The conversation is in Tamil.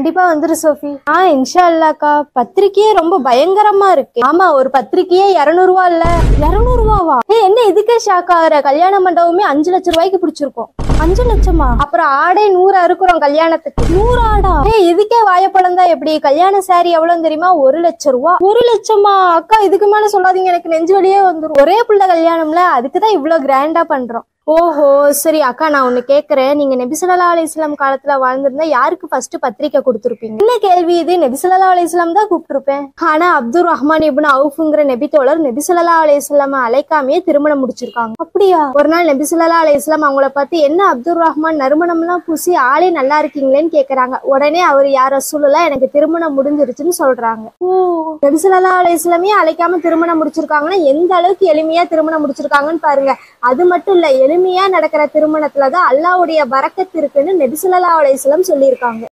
கண்டிப்பா வந்துரு சோஃபி ஆ இன்ஷா அல்லாக்கா பத்திரிக்கையே ரொம்ப பயங்கரமா இருக்கு ஆமா ஒரு பத்திரிக்கையே இருநூறு ரூபா இல்ல இருநூறு ரூபாவா ஏ என்ன இதுக்கே ஷாக் ஆகுற கல்யாண மண்டபமே அஞ்சு லட்சம் ரூபாய்க்கு பிடிச்சிருக்கோம் அஞ்சு லட்சமா அப்புறம் ஆடே நூறு அறுக்குறோம் கல்யாணத்துக்கு நூறு ஆடா ஏ இதுக்கே வாயப்பழம் தான் எப்படி கல்யாண சாரி எவ்வளவு தெரியுமா ஒரு லட்சம் ரூபா ஒரு லட்சமா அக்கா இதுக்கு மேல சொல்லாதீங்க எனக்கு நெஞ்சு வலியே வந்துரும் ஒரே புள்ள கல்யாணம்ல அதுக்கு தான் இவ்வளவு கிராண்டா பண்றோம் ஓஹோ சரி அக்கா நான் ஒண்ணு கேக்குறேன் நீங்க நபிசல்லா அலிஸ்லாம் காலத்துல வாழ்ந்திருந்தா யாருக்கு ஃபர்ஸ்ட் பத்திரிக்கை கொடுத்துருப்பீங்க என்ன கேள்வி இது நபிசல்லா அலிஸ்லாம் தான் கூப்பிட்டுருப்பேன் ஆனா அப்துல் ரஹ்மான் இப்னு அவுஃபுங்கிற நபி தோழர் நபிசல்லா அலிஸ்லாம் அழைக்காமையே திருமணம் முடிச்சிருக்காங்க அப்படியா ஒரு நாள் நபிசல்லா அலிஸ்லாம் அவங்கள பார்த்து என்ன அப்துல் ரஹ்மான் நறுமணம்லாம் பூசி ஆளே நல்லா இருக்கீங்களேன்னு கேக்குறாங்க உடனே அவர் யார சூழலா எனக்கு திருமணம் முடிஞ்சிருச்சுன்னு சொல்றாங்க ஓ நபிசல்லா அலிஸ்லாமே அழைக்காம திருமணம் முடிச்சிருக்காங்கன்னா எந்த அளவுக்கு எளிமையா திருமணம் முடிச்சிருக்காங்கன்னு பாருங்க அது மட்டும் இல்ல எளிமையா நடக்கிற திருமணத்துல தான் அல்லாவுடைய வரக்கத்து இருக்குன்னு நபிசுல்லா அலையம் சொல்லியிருக்காங்க